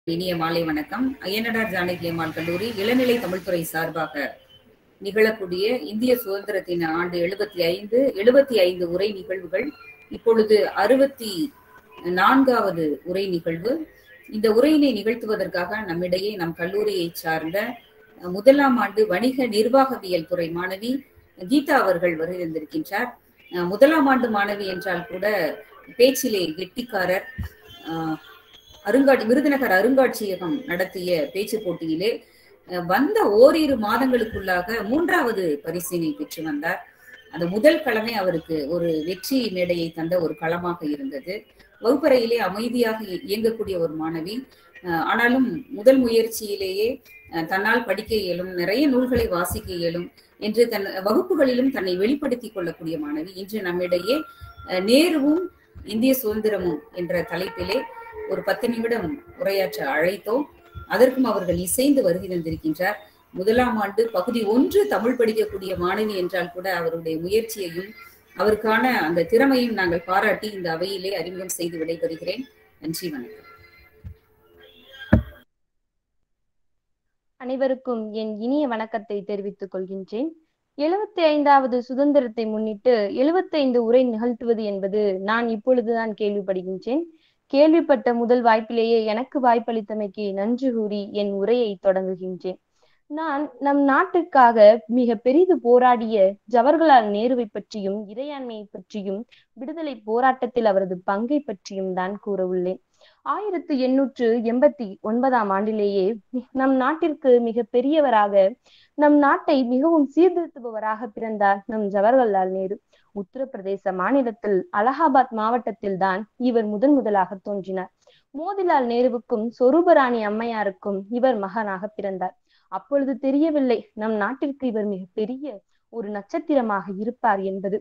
இனிய மாலை வணக்கம் அய்யனடார் ஜானகி அம்மாள் கல்லூரி இளநிலை தமிழ்துறை சார்பாக நிகழக்கூடிய இந்திய சுதந்திரத்தின் ஆண்டு எழுபத்தி ஐந்து எழுபத்தி ஐந்து உரை நிகழ்வுகள் இப்பொழுது அறுபத்தி நான்காவது உரை நிகழ்வு இந்த உரையினை நிகழ்த்துவதற்காக நம்மிடையே நம் கல்லூரியை சார்ந்த முதலாம் ஆண்டு வணிக நிர்வாகவியல் துறை மாணவி கீதா அவர்கள் வருகின்றிருக்கின்றார் முதலாம் ஆண்டு மாணவி என்றால் கூட பேச்சிலே கெட்டிக்காரர் அருங்காட்சி விருதுநகர் அருங்காட்சியகம் நடத்திய பேச்சு போட்டியிலே வந்த ஓரிரு மாதங்களுக்குள்ளாக மூன்றாவது பரிசினை பெற்று வந்தார் அந்த முதல் களமே அவருக்கு ஒரு வெற்றி மேடையை தந்த ஒரு களமாக இருந்தது வகுப்பறையிலே அமைதியாக இயங்கக்கூடிய ஒரு மாணவி ஆனாலும் முதல் முயற்சியிலேயே தன்னால் படிக்க இயலும் நிறைய நூல்களை வாசிக்க இயலும் என்று தன் வகுப்புகளிலும் தன்னை வெளிப்படுத்தி கொள்ளக்கூடிய மாணவி இன்று நம்மிடையே நேருவும் இந்திய சுதந்திரமும் என்ற தலைப்பிலே ஒரு பத்து நிமிடம் உரையாற்ற அழைத்தோம் அதற்கும் அவர்கள் இசைந்து வருகை தந்திருக்கின்றார் முதலாம் ஆண்டு பகுதி ஒன்று தமிழ் படிக்கக்கூடிய மாணவி என்றால் கூட அவருடைய முயற்சியையும் அவருக்கான அந்த திறமையும் நாங்கள் பாராட்டி இந்த அவையிலே அறிமுகம் செய்து விடைபெறுகிறேன் நன்றி வணக்கம் அனைவருக்கும் என் இனிய வணக்கத்தை தெரிவித்துக் கொள்கின்றேன் எழுபத்தி ஐந்தாவது சுதந்திரத்தை முன்னிட்டு எழுபத்தி ஐந்து உரை நிகழ்த்துவது என்பது நான் இப்பொழுதுதான் கேள்விப்படுகின்றேன் கேள்விப்பட்ட முதல் வாய்ப்பிலேயே எனக்கு வாய்ப்பளித்தமைக்கு நன்றி கூறி என் உரையை தொடங்குகின்றேன் நான் நம் நாட்டுக்காக மிக பெரிது போராடிய ஜவஹர்லால் நேருவை பற்றியும் இறையாண்மையை பற்றியும் விடுதலை போராட்டத்தில் அவரது பங்கை பற்றியும் தான் கூற உள்ளேன் ஆயிரத்தி எண்ணூற்று எண்பத்தி ஒன்பதாம் ஆண்டிலேயே நம் நாட்டிற்கு மிக பெரியவராக நம் நாட்டை மிகவும் சீர்திருத்துபவராக பிறந்தார் நம் ஜவஹர்லால் நேரு உத்தரப்பிரதேச மாநிலத்தில் அலகாபாத் மாவட்டத்தில் தான் இவர் முதன் முதலாக தோன்றினார் மோதிலால் நேருவுக்கும் சொரூபராணி அம்மையாருக்கும் இவர் மகனாக பிறந்தார் அப்பொழுது தெரியவில்லை நம் நாட்டிற்கு இவர் மிக பெரிய ஒரு நட்சத்திரமாக இருப்பார் என்பது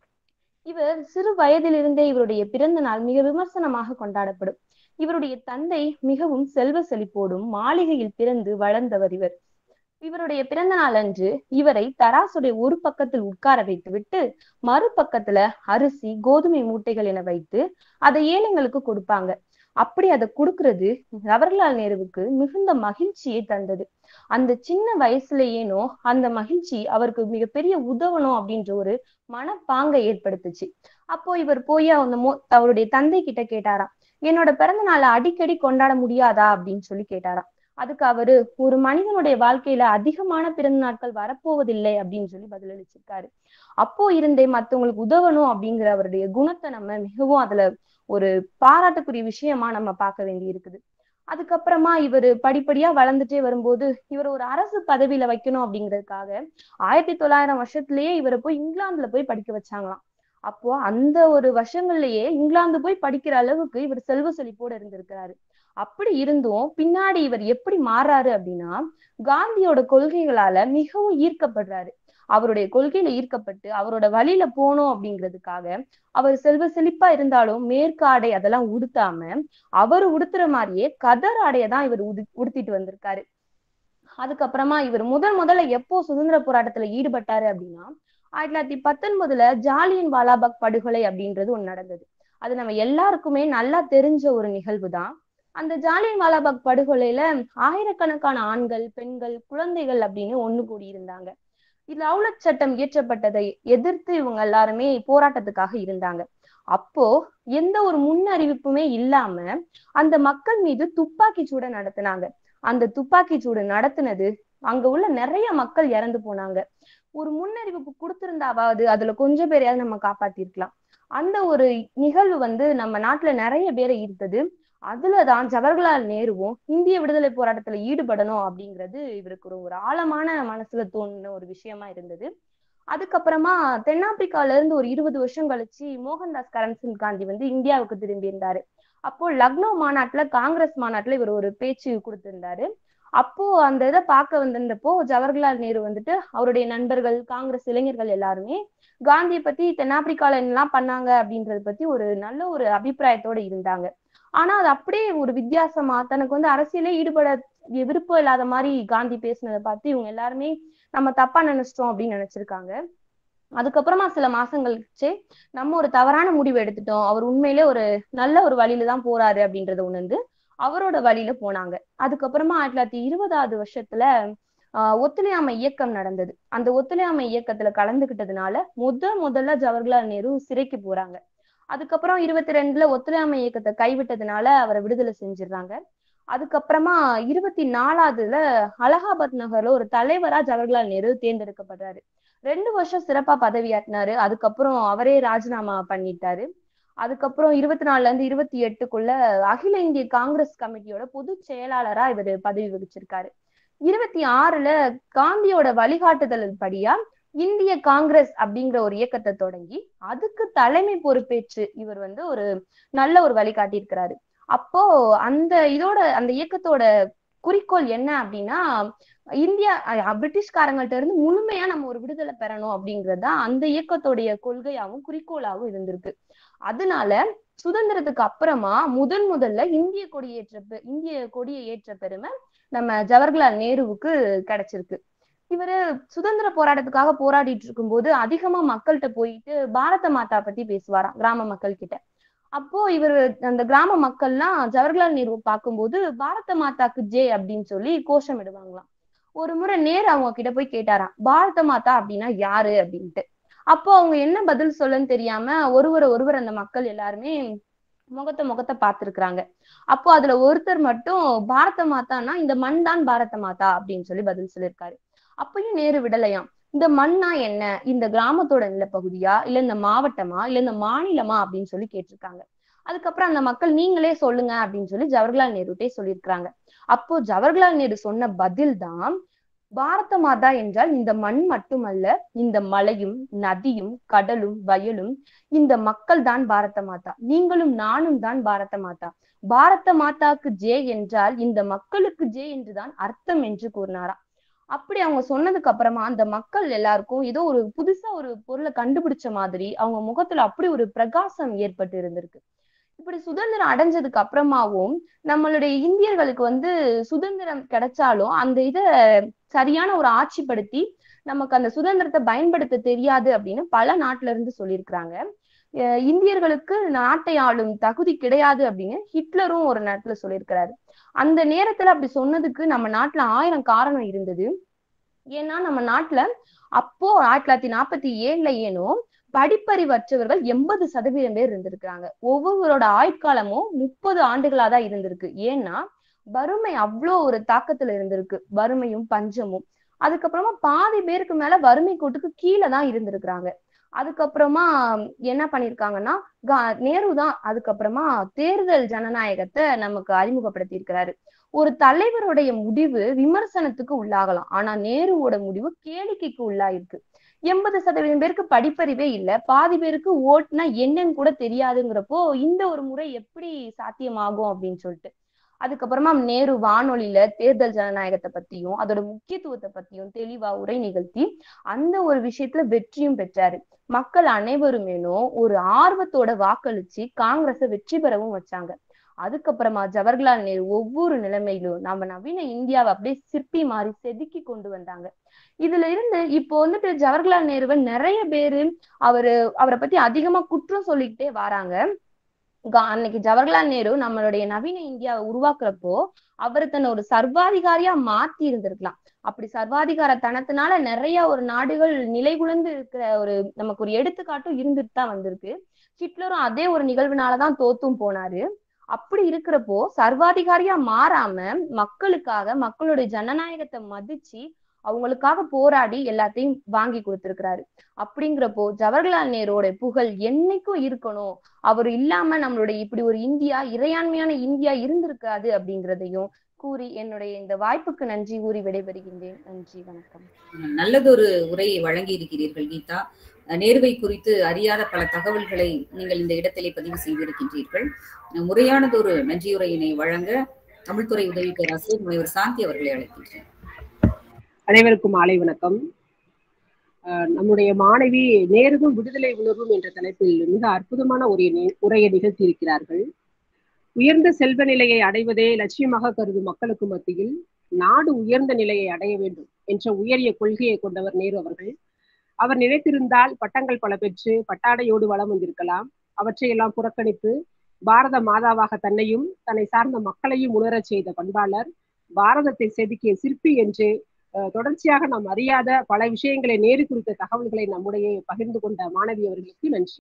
இவர் சிறு வயதிலிருந்தே இவருடைய பிறந்த நாள் மிக விமர்சனமாக கொண்டாடப்படும் இவருடைய தந்தை மிகவும் செல்வ செழிப்போடும் மாளிகையில் பிறந்து வளர்ந்தவர் இவர் இவருடைய பிறந்த நாள் அன்று இவரை தராசுடைய ஒரு பக்கத்தில் உட்கார வைத்து விட்டு மறுபக்கத்துல அரிசி கோதுமை மூட்டைகள் என வைத்து அதை ஏழைங்களுக்கு கொடுப்பாங்க அப்படி அதை கொடுக்கறது ஜவஹர்லால் நேருவுக்கு மிகுந்த மகிழ்ச்சியை தந்தது அந்த சின்ன வயசுலயேனோ அந்த மகிழ்ச்சி அவருக்கு மிகப்பெரிய உதவணும் அப்படின்ற ஒரு மனப்பாங்கை ஏற்படுத்துச்சு அப்போ இவர் போய் அந்த மோ அவருடைய தந்தை கிட்ட கேட்டாராம் என்னோட பிறந்த நாளை அடிக்கடி கொண்டாட முடியாதா அப்படின்னு சொல்லி கேட்டாராம் அதுக்கு அவரு ஒரு மனிதனுடைய வாழ்க்கையில அதிகமான பிறந்த நாட்கள் வரப்போவதில்லை அப்படின்னு சொல்லி பதிலளிச்சிருக்காரு அப்போ இருந்தே மத்தவங்களுக்கு உதவணும் அப்படிங்கிற அவருடைய குணத்தை நம்ம மிகவும் அதுல ஒரு பாராட்டுக்குரிய விஷயமா நம்ம பார்க்க வேண்டி இருக்குது அதுக்கப்புறமா இவர் படிப்படியா வளர்ந்துட்டே வரும்போது இவர் ஒரு அரசு பதவியில வைக்கணும் அப்படிங்கிறதுக்காக ஆயிரத்தி தொள்ளாயிரம் வருஷத்திலேயே இவரை போய் இங்கிலாந்துல போய் படிக்க வச்சாங்களாம் அப்போ அந்த ஒரு வருஷங்கள்லயே இங்கிலாந்து போய் படிக்கிற அளவுக்கு இவர் செல்வ செழிப்போடு இருந்திருக்கிறாரு அப்படி இருந்தும் பின்னாடி இவர் எப்படி மாறாரு அப்படின்னா காந்தியோட கொள்கைகளால மிகவும் ஈர்க்கப்படுறாரு அவருடைய கொள்கையில ஈர்க்கப்பட்டு அவரோட வழியில போனோம் அப்படிங்கிறதுக்காக அவர் செல்வ செழிப்பா இருந்தாலும் மேற்கு ஆடை அதெல்லாம் உடுத்தாம அவர் உடுத்துற மாதிரியே கதர் ஆடையை தான் இவர் உடு உடுத்திட்டு வந்திருக்காரு அதுக்கப்புறமா இவர் முதல் முதல்ல எப்போ சுதந்திர போராட்டத்துல ஈடுபட்டாரு அப்படின்னா ஆயிரத்தி தொள்ளாயிரத்தி பத்தொன்பதுல ஜாலியன் வாலாபாக் படுகொலை அப்படின்றது ஒண்ணு நடந்தது அது நம்ம எல்லாருக்குமே நல்லா தெரிஞ்ச ஒரு நிகழ்வு தான் அந்த ஜாலியன் வாலாபாக் படுகொலையில ஆயிரக்கணக்கான ஆண்கள் பெண்கள் குழந்தைகள் அப்படின்னு ஒண்ணு கூடி இருந்தாங்க இதுல அவுலட் சட்டம் இயற்றப்பட்டதை எதிர்த்து இவங்க எல்லாருமே போராட்டத்துக்காக இருந்தாங்க அப்போ எந்த ஒரு முன் அறிவிப்புமே இல்லாம அந்த மக்கள் மீது துப்பாக்கி சூட நடத்தினாங்க அந்த துப்பாக்கி சூடு நடத்தினது அங்க உள்ள நிறைய மக்கள் இறந்து போனாங்க ஒரு முன்னறிவிப்பு கொடுத்திருந்தாவது அதுல கொஞ்சம் பேரையாவது நம்ம காப்பாத்திருக்கலாம் அந்த ஒரு நிகழ்வு வந்து நம்ம நாட்டுல நிறைய பேரை ஈர்த்தது அதுலதான் ஜவஹர்லால் நேருவும் இந்திய விடுதலை போராட்டத்துல ஈடுபடணும் அப்படிங்கிறது இவருக்கு ஒரு ஒரு ஆழமான மனசுல தோணுன ஒரு விஷயமா இருந்தது அதுக்கப்புறமா தென்னாப்பிரிக்கால இருந்து ஒரு இருபது வருஷம் கழிச்சு மோகன்தாஸ் கரம்சந்த் காந்தி வந்து இந்தியாவுக்கு திரும்பி இருந்தாரு அப்போ லக்னோ மாநாட்டுல காங்கிரஸ் மாநாட்டுல இவர் ஒரு பேச்சு கொடுத்திருந்தாரு அப்போ அந்த இதை பார்க்க வந்திருந்தப்போ ஜவஹர்லால் நேரு வந்துட்டு அவருடைய நண்பர்கள் காங்கிரஸ் இளைஞர்கள் எல்லாருமே காந்தியை பத்தி தென்னாப்பிரிக்கால என்னெல்லாம் பண்ணாங்க அப்படின்றத பத்தி ஒரு நல்ல ஒரு அபிப்பிராயத்தோட இருந்தாங்க ஆனா அது அப்படியே ஒரு வித்தியாசமா தனக்கு வந்து அரசியலே ஈடுபட விருப்பம் இல்லாத மாதிரி காந்தி பேசினதை பார்த்து இவங்க எல்லாருமே நம்ம தப்பா நினைச்சிட்டோம் அப்படின்னு நினைச்சிருக்காங்க அதுக்கப்புறமா சில மாசங்கள் கழிச்சு நம்ம ஒரு தவறான முடிவு எடுத்துட்டோம் அவர் உண்மையிலே ஒரு நல்ல ஒரு வழியில தான் போறாரு அப்படின்றத உணர்ந்து அவரோட வழியில போனாங்க அதுக்கப்புறமா ஆயிரத்தி தொள்ளாயிரத்தி இருபதாவது வருஷத்துல ஆஹ் ஒத்துழையாமை இயக்கம் நடந்தது அந்த ஒத்துழையாமை இயக்கத்துல கலந்துகிட்டதுனால முத முதல்ல ஜவஹர்லால் நேரு சிறைக்கு போறாங்க அதுக்கப்புறம் இருபத்தி ரெண்டுல ஒத்துழையாமை இயக்கத்தை கைவிட்டதுனால அவரை விடுதலை செஞ்சிடுறாங்க அதுக்கப்புறமா இருபத்தி நாலாவதுல அலகாபாத் நகர்ல ஒரு தலைவரா ஜவஹர்லால் நேரு தேர்ந்தெடுக்கப்படுறாரு ரெண்டு வருஷம் சிறப்பா பதவியாற்றினாரு அதுக்கப்புறம் அவரே ராஜினாமா பண்ணிட்டாரு அதுக்கப்புறம் இருபத்தி நாலுல இருந்து இருபத்தி எட்டுக்குள்ள அகில இந்திய காங்கிரஸ் கமிட்டியோட பொதுச் செயலாளரா இவர் பதவி வகிச்சிருக்காரு இருபத்தி ஆறுல காந்தியோட வழிகாட்டுதல் படியா இந்திய காங்கிரஸ் அப்படிங்கிற ஒரு இயக்கத்தை தொடங்கி அதுக்கு தலைமை பொறுப்பேற்று இவர் வந்து ஒரு நல்ல ஒரு வழிகாட்டி இருக்கிறாரு அப்போ அந்த இதோட அந்த இயக்கத்தோட குறிக்கோள் என்ன அப்படின்னா இந்தியா பிரிட்டிஷ்காரங்கள்ட்ட இருந்து முழுமையா நம்ம ஒரு விடுதலை பெறணும் அப்படிங்கிறது தான் அந்த இயக்கத்துடைய கொள்கையாவும் குறிக்கோளாவும் இருந்திருக்கு அதனால சுதந்திரத்துக்கு அப்புறமா முதன் முதல்ல இந்திய கொடியேற்ற இந்திய கொடியை ஏற்ற பெருமை நம்ம ஜவஹர்லால் நேருவுக்கு கிடைச்சிருக்கு இவரு சுதந்திர போராட்டத்துக்காக போராடிட்டு இருக்கும்போது அதிகமா மக்கள்கிட்ட போயிட்டு பாரத மாதா பத்தி பேசுவாராம் கிராம மக்கள் கிட்ட அப்போ இவர் அந்த கிராம மக்கள்லாம் ஜவஹர்லால் நேரு பார்க்கும்போது பாரத மாதாக்கு ஜே அப்படின்னு சொல்லி கோஷம் இடுவாங்களாம் ஒரு முறை நேரு அவங்க கிட்ட போய் கேட்டாராம் பாரத மாதா அப்படின்னா யாரு அப்படின்ட்டு அப்போ அவங்க என்ன பதில் சொல்லன்னு தெரியாம ஒருவர் ஒருவர் அந்த மக்கள் எல்லாருமே முகத்தை முகத்தை பார்த்திருக்கிறாங்க அப்போ அதுல ஒருத்தர் மட்டும் பாரத மாதான்னா இந்த மண் தான் பாரத மாதா அப்படின்னு சொல்லி பதில் சொல்லியிருக்காரு அப்பயும் நேரு விடலையாம் இந்த மண்ணா என்ன இந்த கிராமத்தோட நிலப்பகுதியா இல்ல இந்த மாவட்டமா இல்ல இந்த மாநிலமா அப்படின்னு சொல்லி கேட்டிருக்காங்க அதுக்கப்புறம் அந்த மக்கள் நீங்களே சொல்லுங்க அப்படின்னு சொல்லி ஜவஹர்லால் நேருட்டே சொல்லியிருக்கிறாங்க அப்போ ஜவஹர்லால் நேரு சொன்ன பதில் தான் பாரத மாதா என்றால் இந்த மண் மட்டுமல்ல இந்த மலையும் நதியும் கடலும் வயலும் இந்த மக்கள் தான் பாரத மாதா நீங்களும் நானும் தான் பாரத மாதா பாரத மாதாக்கு ஜே என்றால் இந்த மக்களுக்கு ஜே என்றுதான் அர்த்தம் என்று கூறினாராம் அப்படி அவங்க சொன்னதுக்கு அப்புறமா அந்த மக்கள் எல்லாருக்கும் ஏதோ ஒரு புதுசா ஒரு பொருளை கண்டுபிடிச்ச மாதிரி அவங்க முகத்துல அப்படி ஒரு பிரகாசம் ஏற்பட்டு இருந்திருக்கு இப்படி சுதந்திரம் அடைஞ்சதுக்கு அப்புறமாவும் நம்மளுடைய இந்தியர்களுக்கு வந்து சுதந்திரம் கிடைச்சாலும் அந்த இத சரியான ஒரு ஆட்சிப்படுத்தி நமக்கு அந்த சுதந்திரத்தை பயன்படுத்த தெரியாது அப்படின்னு பல நாட்டுல இருந்து சொல்லியிருக்கிறாங்க இந்தியர்களுக்கு நாட்டை ஆளும் தகுதி கிடையாது அப்படின்னு ஹிட்லரும் ஒரு நேரத்துல சொல்லியிருக்கிறாரு அந்த நேரத்துல அப்படி சொன்னதுக்கு நம்ம நாட்டுல ஆயிரம் காரணம் இருந்தது ஏன்னா நம்ம நாட்டுல அப்போ ஆயிரத்தி தொள்ளாயிரத்தி நாற்பத்தி ஏழுல ஏனோ படிப்பறிவற்றவர்கள் எண்பது சதவீதம் பேர் இருந்திருக்கிறாங்க ஒவ்வொருவரோட ஆயுட்காலமும் முப்பது ஆண்டுகளா தான் இருந்திருக்கு ஏன்னா வறுமை அவ்வளோ ஒரு தாக்கத்துல இருந்திருக்கு வறுமையும் பஞ்சமும் அதுக்கப்புறமா பாதி பேருக்கு மேல வறுமை கோட்டுக்கு கீழே தான் இருந்திருக்கிறாங்க அதுக்கப்புறமா என்ன பண்ணிருக்காங்கன்னா நேரு தான் அதுக்கப்புறமா தேர்தல் ஜனநாயகத்தை நமக்கு அறிமுகப்படுத்தி இருக்கிறாரு ஒரு தலைவருடைய முடிவு விமர்சனத்துக்கு உள்ளாகலாம் ஆனா நேருவோட முடிவு கேளிக்கைக்கு உள்ளாயிருக்கு எண்பது சதவீதம் பேருக்கு படிப்பறிவே இல்ல பாதி பேருக்கு ஓட்டுனா என்னன்னு கூட தெரியாதுங்கிறப்போ இந்த ஒரு முறை எப்படி சாத்தியமாகும் அப்படின்னு சொல்லிட்டு அதுக்கப்புறமா நேரு வானொலியில தேர்தல் ஜனநாயகத்தை பத்தியும் அதோட முக்கியத்துவத்தை பத்தியும் தெளிவா உரை நிகழ்த்தி அந்த ஒரு விஷயத்துல வெற்றியும் பெற்றாரு மக்கள் அனைவருமேனும் ஒரு ஆர்வத்தோட வாக்களிச்சு காங்கிரஸை வெற்றி பெறவும் வச்சாங்க அதுக்கப்புறமா ஜவஹர்லால் நேரு ஒவ்வொரு நிலைமையிலும் நம்ம நவீன இந்தியாவை அப்படியே சிற்பி மாதிரி செதுக்கி கொண்டு வந்தாங்க இதுல இருந்து இப்போ வந்துட்டு ஜவஹர்லால் நேருவை நிறைய பேரு அவரு அவரை பத்தி அதிகமா குற்றம் சொல்லிக்கிட்டே வராங்க அன்னைக்கு ஜவஹர்லால் நேரு நம்மளுடைய நவீன இந்தியாவை உருவாக்குறப்போ அவர் தன்னை ஒரு சர்வாதிகாரியா மாத்தி இருந்திருக்கலாம் அப்படி சர்வாதிகார தனத்தினால நிறைய ஒரு நாடுகள் நிலைகுலந்து இருக்கிற ஒரு நமக்கு ஒரு எடுத்துக்காட்டும் இருந்துட்டு தான் வந்திருக்கு ஹிட்லரும் அதே ஒரு நிகழ்வுனாலதான் தோத்தும் போனாரு அப்படி இருக்கிறப்போ சர்வாதிகாரியா மாறாம மக்களுக்காக மக்களுடைய ஜனநாயகத்தை மதிச்சு அவங்களுக்காக போராடி எல்லாத்தையும் வாங்கி கொடுத்திருக்கிறாரு அப்படிங்கிறப்போ ஜவஹர்லால் நேருவோட புகழ் என்னைக்கும் இருக்கணும் அவர் இல்லாம நம்மளுடைய இப்படி ஒரு இந்தியா இறையாண்மையான இந்தியா இருந்திருக்காது அப்படிங்கிறதையும் கூறி என்னுடைய இந்த வாய்ப்புக்கு நன்றி கூறி விடைபெறுகின்றேன் நன்றி வணக்கம் நல்லதொரு உரையை வழங்கி இருக்கிறீர்கள் கீதா நேருவை குறித்து அறியாத பல தகவல்களை நீங்கள் இந்த இடத்திலே பதிவு செய்திருக்கின்றீர்கள் முறையானதொரு நன்றியுரையினை வழங்க தமிழ்துறை உதவி பேராசிரியர் முனைவர் சாந்தி அவர்களை அழைக்கின்றேன் அனைவருக்கும் மாலை வணக்கம் நம்முடைய மாணவி நேருவும் விடுதலை உணர்வும் என்ற தலைப்பில் மிக அற்புதமான ஒரு உரையை நிகழ்த்தி இருக்கிறார்கள் உயர்ந்த செல்வ நிலையை அடைவதே லட்சியமாக கருதும் மக்களுக்கு மத்தியில் நாடு உயர்ந்த நிலையை அடைய வேண்டும் என்ற உயரிய கொள்கையை கொண்டவர் நேரு அவர்கள் அவர் நினைத்திருந்தால் பட்டங்கள் பல பெற்று பட்டாடையோடு வளம் வந்திருக்கலாம் அவற்றையெல்லாம் புறக்கணித்து பாரத மாதாவாக தன்னையும் தன்னை சார்ந்த மக்களையும் உணரச் செய்த பண்பாளர் பாரதத்தை செதுக்கிய சிற்பி என்று தொடர்ச்சியாக நாம் அறியாத பல விஷயங்களை நேரு குறித்த தகவல்களை நம்முடைய பகிர்ந்து கொண்ட மாணவி அவர்களுக்கு நன்றி